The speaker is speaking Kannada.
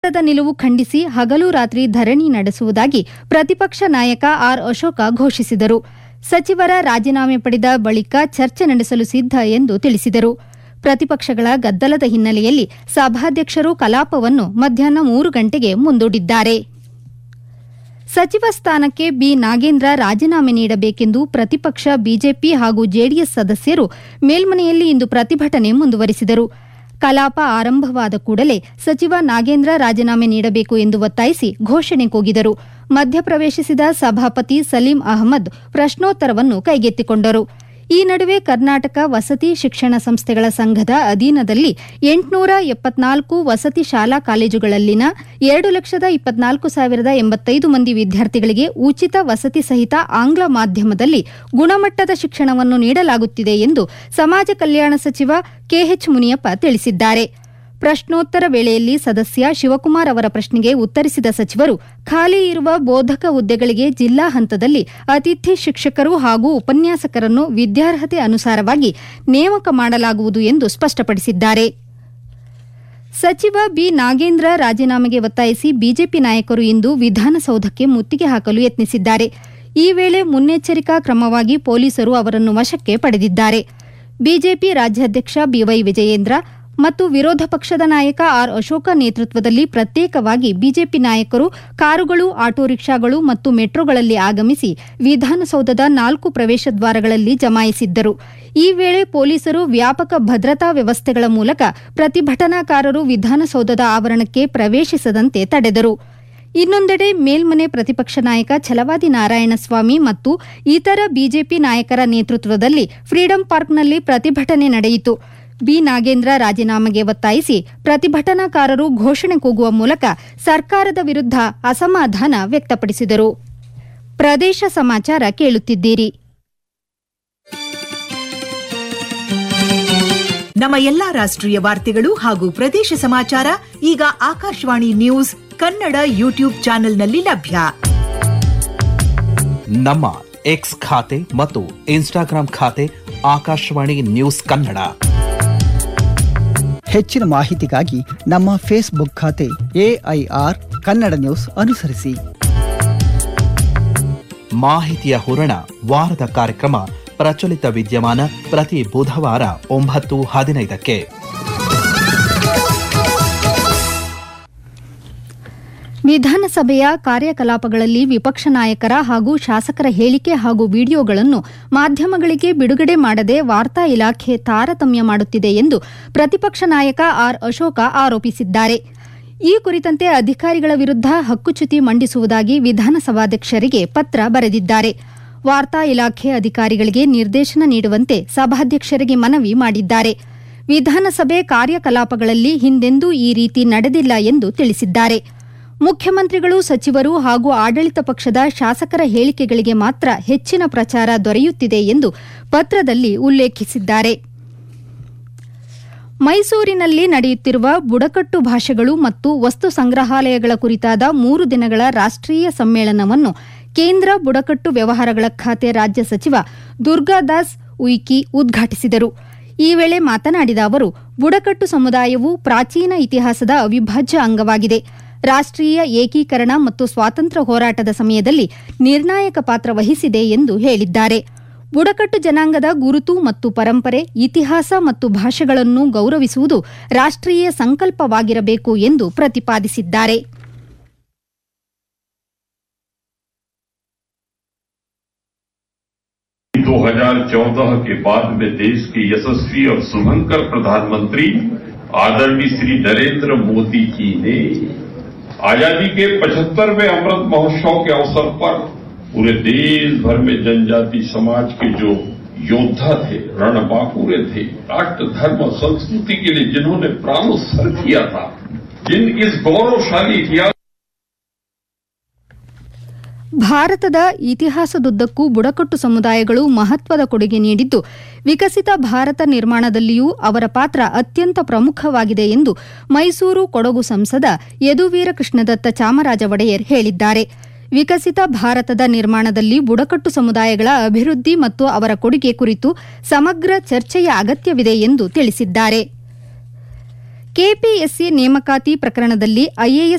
ಸರ್ಕಾರದ ನಿಲುವು ಖಂಡಿಸಿ ಹಗಲು ರಾತ್ರಿ ಧರಣಿ ನಡೆಸುವುದಾಗಿ ಪ್ರತಿಪಕ್ಷ ನಾಯಕ ಆರ್ ಅಶೋಕ ಘೋಷಿಸಿದರು ಸಚಿವರ ರಾಜೀನಾಮೆ ಪಡೆದ ಬಳಿಕ ಚರ್ಚೆ ನಡೆಸಲು ಸಿದ್ಧ ಎಂದು ತಿಳಿಸಿದರು ಪ್ರತಿಪಕ್ಷಗಳ ಗದ್ದಲದ ಹಿನ್ನೆಲೆಯಲ್ಲಿ ಸಭಾಧ್ಯಕ್ಷರು ಕಲಾಪವನ್ನು ಮಧ್ಯಾಹ್ನ ಮೂರು ಗಂಟೆಗೆ ಮುಂದೂಡಿದ್ದಾರೆ ಸಚಿವ ಸ್ಥಾನಕ್ಕೆ ಬಿ ನಾಗೇಂದ್ರ ರಾಜೀನಾಮೆ ನೀಡಬೇಕೆಂದು ಪ್ರತಿಪಕ್ಷ ಬಿಜೆಪಿ ಹಾಗೂ ಜೆಡಿಎಸ್ ಸದಸ್ಯರು ಮೇಲ್ಮನೆಯಲ್ಲಿ ಇಂದು ಪ್ರತಿಭಟನೆ ಮುಂದುವರಿಸಿದರು ಕಲಾಪ ಆರಂಭವಾದ ಕೂಡಲೇ ಸಚಿವ ನಾಗೇಂದ್ರ ರಾಜೀನಾಮೆ ನೀಡಬೇಕು ಎಂದು ಒತ್ತಾಯಿಸಿ ಘೋಷಣೆ ಕೂಗಿದರು ಮಧ್ಯಪ್ರವೇಶಿಸಿದ ಸಭಾಪತಿ ಸಲೀಂ ಅಹಮದ್ ಪ್ರಶ್ನೋತ್ತರವನ್ನು ಕೈಗೆತ್ತಿಕೊಂಡರು ಈ ನಡುವೆ ಕರ್ನಾಟಕ ವಸತಿ ಶಿಕ್ಷಣ ಸಂಸ್ಥೆಗಳ ಸಂಘದ ಅಧೀನದಲ್ಲಿ ಎಂಟುನೂರ ಎಪ್ಪತ್ನಾಲ್ಕು ವಸತಿ ಶಾಲಾ ಕಾಲೇಜುಗಳಲ್ಲಿನ ಎರಡು ಲಕ್ಷದ ಇಪ್ಪತ್ನಾಲ್ಕು ಸಾವಿರದ ಎಂಬತ್ತೈದು ಮಂದಿ ವಿದ್ಯಾರ್ಥಿಗಳಿಗೆ ಉಚಿತ ವಸತಿ ಸಹಿತ ಆಂಗ್ಲ ಮಾಧ್ಯಮದಲ್ಲಿ ಗುಣಮಟ್ಟದ ಶಿಕ್ಷಣವನ್ನು ನೀಡಲಾಗುತ್ತಿದೆ ಎಂದು ಸಮಾಜ ಕಲ್ಯಾಣ ಸಚಿವ ಕೆಎಚ್ ಮುನಿಯಪ್ಪ ತಿಳಿಸಿದ್ದಾರೆ ಪ್ರಶ್ನೋತ್ತರ ವೇಳೆಯಲ್ಲಿ ಸದಸ್ಯ ಶಿವಕುಮಾರ್ ಅವರ ಪ್ರಶ್ನೆಗೆ ಉತ್ತರಿಸಿದ ಸಚಿವರು ಖಾಲಿ ಇರುವ ಬೋಧಕ ಹುದ್ದೆಗಳಿಗೆ ಜಿಲ್ಲಾ ಹಂತದಲ್ಲಿ ಅತಿಥಿ ಶಿಕ್ಷಕರು ಹಾಗೂ ಉಪನ್ಯಾಸಕರನ್ನು ವಿದ್ಯಾರ್ಹತೆ ಅನುಸಾರವಾಗಿ ನೇಮಕ ಮಾಡಲಾಗುವುದು ಎಂದು ಸ್ಪಷ್ಟಪಡಿಸಿದ್ದಾರೆ ಸಚಿವ ಬಿ ನಾಗೇಂದ್ರ ರಾಜೀನಾಮೆಗೆ ಒತ್ತಾಯಿಸಿ ಬಿಜೆಪಿ ನಾಯಕರು ಇಂದು ವಿಧಾನಸೌಧಕ್ಕೆ ಮುತ್ತಿಗೆ ಹಾಕಲು ಯತ್ನಿಸಿದ್ದಾರೆ ಈ ವೇಳೆ ಮುನ್ನೆಚ್ಚರಿಕಾ ಕ್ರಮವಾಗಿ ಪೊಲೀಸರು ಅವರನ್ನು ವಶಕ್ಕೆ ಪಡೆದಿದ್ದಾರೆ ಬಿಜೆಪಿ ರಾಜ್ಯಾಧ್ಯಕ್ಷ ಬಿವೈ ವಿಜಯೇಂದ್ರ ಮತ್ತು ವಿರೋಧ ಪಕ್ಷದ ನಾಯಕ ಆರ್ ಅಶೋಕ ನೇತೃತ್ವದಲ್ಲಿ ಪ್ರತ್ಯೇಕವಾಗಿ ಬಿಜೆಪಿ ನಾಯಕರು ಕಾರುಗಳು ಆಟೋ ರಿಕ್ಷಾಗಳು ಮತ್ತು ಮೆಟ್ರೋಗಳಲ್ಲಿ ಆಗಮಿಸಿ ವಿಧಾನಸೌಧದ ನಾಲ್ಕು ಪ್ರವೇಶ ದ್ವಾರಗಳಲ್ಲಿ ಜಮಾಯಿಸಿದ್ದರು ಈ ವೇಳೆ ಪೊಲೀಸರು ವ್ಯಾಪಕ ಭದ್ರತಾ ವ್ಯವಸ್ಥೆಗಳ ಮೂಲಕ ಪ್ರತಿಭಟನಾಕಾರರು ವಿಧಾನಸೌಧದ ಆವರಣಕ್ಕೆ ಪ್ರವೇಶಿಸದಂತೆ ತಡೆದರು ಇನ್ನೊಂದೆಡೆ ಮೇಲ್ಮನೆ ಪ್ರತಿಪಕ್ಷ ನಾಯಕ ಛಲವಾದಿ ನಾರಾಯಣಸ್ವಾಮಿ ಮತ್ತು ಇತರ ಬಿಜೆಪಿ ನಾಯಕರ ನೇತೃತ್ವದಲ್ಲಿ ಫ್ರೀಡಂ ಪಾರ್ಕ್ನಲ್ಲಿ ಪ್ರತಿಭಟನೆ ನಡೆಯಿತು ಬಿ ನಾಗೇಂದ್ರ ರಾಜೀನಾಮೆಗೆ ಒತ್ತಾಯಿಸಿ ಪ್ರತಿಭಟನಾಕಾರರು ಘೋಷಣೆ ಕೂಗುವ ಮೂಲಕ ಸರ್ಕಾರದ ವಿರುದ್ಧ ಅಸಮಾಧಾನ ವ್ಯಕ್ತಪಡಿಸಿದರು ಪ್ರದೇಶ ಸಮಾಚಾರ ಕೇಳುತ್ತಿದ್ದೀರಿ ನಮ್ಮ ಎಲ್ಲಾ ರಾಷ್ಟ್ರೀಯ ವಾರ್ತೆಗಳು ಹಾಗೂ ಪ್ರದೇಶ ಸಮಾಚಾರ ಈಗ ಆಕಾಶವಾಣಿ ನ್ಯೂಸ್ ಕನ್ನಡ ಯೂಟ್ಯೂಬ್ ಚಾನೆಲ್ನಲ್ಲಿ ಲಭ್ಯ ನಮ್ಮ ಎಕ್ಸ್ ಖಾತೆ ಮತ್ತು ಇನ್ಸ್ಟಾಗ್ರಾಂ ಖಾತೆ ಆಕಾಶವಾಣಿ ನ್ಯೂಸ್ ಕನ್ನಡ ಹೆಚ್ಚಿನ ಮಾಹಿತಿಗಾಗಿ ನಮ್ಮ ಫೇಸ್ಬುಕ್ ಖಾತೆ ಎಐಆರ್ ಕನ್ನಡ ನ್ಯೂಸ್ ಅನುಸರಿಸಿ ಮಾಹಿತಿಯ ಹೂರಣ ವಾರದ ಕಾರ್ಯಕ್ರಮ ಪ್ರಚಲಿತ ವಿದ್ಯಮಾನ ಪ್ರತಿ ಬುಧವಾರ ಒಂಬತ್ತು ಹದಿನೈದಕ್ಕೆ ವಿಧಾನಸಭೆಯ ಕಾರ್ಯಕಲಾಪಗಳಲ್ಲಿ ವಿಪಕ್ಷ ನಾಯಕರ ಹಾಗೂ ಶಾಸಕರ ಹೇಳಿಕೆ ಹಾಗೂ ವಿಡಿಯೋಗಳನ್ನು ಮಾಧ್ಯಮಗಳಿಗೆ ಬಿಡುಗಡೆ ಮಾಡದೆ ವಾರ್ತಾ ಇಲಾಖೆ ತಾರತಮ್ಯ ಮಾಡುತ್ತಿದೆ ಎಂದು ಪ್ರತಿಪಕ್ಷ ನಾಯಕ ಆರ್ ಅಶೋಕ ಆರೋಪಿಸಿದ್ದಾರೆ ಈ ಕುರಿತಂತೆ ಅಧಿಕಾರಿಗಳ ವಿರುದ್ಧ ಹಕ್ಕುಚ್ಯುತಿ ಮಂಡಿಸುವುದಾಗಿ ವಿಧಾನಸಭಾಧ್ಯಕ್ಷರಿಗೆ ಪತ್ರ ಬರೆದಿದ್ದಾರೆ ವಾರ್ತಾ ಇಲಾಖೆ ಅಧಿಕಾರಿಗಳಿಗೆ ನಿರ್ದೇಶನ ನೀಡುವಂತೆ ಸಭಾಧ್ಯಕ್ಷರಿಗೆ ಮನವಿ ಮಾಡಿದ್ದಾರೆ ವಿಧಾನಸಭೆ ಕಾರ್ಯಕಲಾಪಗಳಲ್ಲಿ ಹಿಂದೆಂದೂ ಈ ರೀತಿ ನಡೆದಿಲ್ಲ ಎಂದು ತಿಳಿಸಿದ್ದಾರೆ ಮುಖ್ಯಮಂತ್ರಿಗಳು ಸಚಿವರು ಹಾಗೂ ಆಡಳಿತ ಪಕ್ಷದ ಶಾಸಕರ ಹೇಳಿಕೆಗಳಿಗೆ ಮಾತ್ರ ಹೆಚ್ಚಿನ ಪ್ರಚಾರ ದೊರೆಯುತ್ತಿದೆ ಎಂದು ಪತ್ರದಲ್ಲಿ ಉಲ್ಲೇಖಿಸಿದ್ದಾರೆ ಮೈಸೂರಿನಲ್ಲಿ ನಡೆಯುತ್ತಿರುವ ಬುಡಕಟ್ಟು ಭಾಷೆಗಳು ಮತ್ತು ವಸ್ತು ಸಂಗ್ರಹಾಲಯಗಳ ಕುರಿತಾದ ಮೂರು ದಿನಗಳ ರಾಷ್ಟೀಯ ಸಮ್ಮೇಳನವನ್ನು ಕೇಂದ್ರ ಬುಡಕಟ್ಟು ವ್ಯವಹಾರಗಳ ಖಾತೆ ರಾಜ್ಯ ಸಚಿವ ದುರ್ಗಾದಾಸ್ ಉಯಿಕಿ ಉದ್ಘಾಟಿಸಿದರು ಈ ವೇಳೆ ಮಾತನಾಡಿದ ಅವರು ಬುಡಕಟ್ಟು ಸಮುದಾಯವು ಪ್ರಾಚೀನ ಇತಿಹಾಸದ ಅವಿಭಾಜ್ಯ ಅಂಗವಾಗಿದೆ ರಾಷ್ಟೀಯ ಏಕೀಕರಣ ಮತ್ತು ಸ್ವಾತಂತ್ರ್ಯ ಹೋರಾಟದ ಸಮಯದಲ್ಲಿ ನಿರ್ಣಾಯಕ ಪಾತ್ರ ವಹಿಸಿದೆ ಎಂದು ಹೇಳಿದ್ದಾರೆ ಬುಡಕಟ್ಟು ಜನಾಂಗದ ಗುರುತು ಮತ್ತು ಪರಂಪರೆ ಇತಿಹಾಸ ಮತ್ತು ಭಾಷೆಗಳನ್ನು ಗೌರವಿಸುವುದು ರಾಷ್ಟೀಯ ಸಂಕಲ್ಪವಾಗಿರಬೇಕು ಎಂದು ಪ್ರತಿಪಾದಿಸಿದ್ದಾರೆ दो हजार चौदह के बाद में देश के यशस्वी और शुभंकर प्रधानमंत्री आदरणीय श्री नरेंद्र मोदी जी ने आजादी के पचहत्तरवें अमृत महोत्सव के अवसर पर पूरे देश भर में जनजाति समाज के जो योद्धा थे रणबांकुरे थे राष्ट्र धर्म और संस्कृति के लिए जिन्होंने प्राणोत्सर्ग किया था जिन इस गौरवशाली इतिहास ಭಾರತದ ಇತಿಹಾಸದುದ್ದಕ್ಕೂ ಬುಡಕಟ್ಟು ಸಮುದಾಯಗಳು ಮಹತ್ವದ ಕೊಡುಗೆ ನೀಡಿದ್ದು ವಿಕಸಿತ ಭಾರತ ನಿರ್ಮಾಣದಲ್ಲಿಯೂ ಅವರ ಪಾತ್ರ ಅತ್ಯಂತ ಪ್ರಮುಖವಾಗಿದೆ ಎಂದು ಮೈಸೂರು ಕೊಡಗು ಸಂಸದ ಯದುವೀರ ಕೃಷ್ಣದತ್ತ ಚಾಮರಾಜ ಒಡೆಯರ್ ಹೇಳಿದ್ದಾರೆ ವಿಕಸಿತ ಭಾರತದ ನಿರ್ಮಾಣದಲ್ಲಿ ಬುಡಕಟ್ಟು ಸಮುದಾಯಗಳ ಅಭಿವೃದ್ಧಿ ಮತ್ತು ಅವರ ಕೊಡುಗೆ ಕುರಿತು ಸಮಗ್ರ ಚರ್ಚೆಯ ಅಗತ್ಯವಿದೆ ಎಂದು ತಿಳಿಸಿದ್ದಾರೆ ಕೆಪಿಎಸ್ಸಿ ನೇಮಕಾತಿ ಪ್ರಕರಣದಲ್ಲಿ ಐಎಎಸ್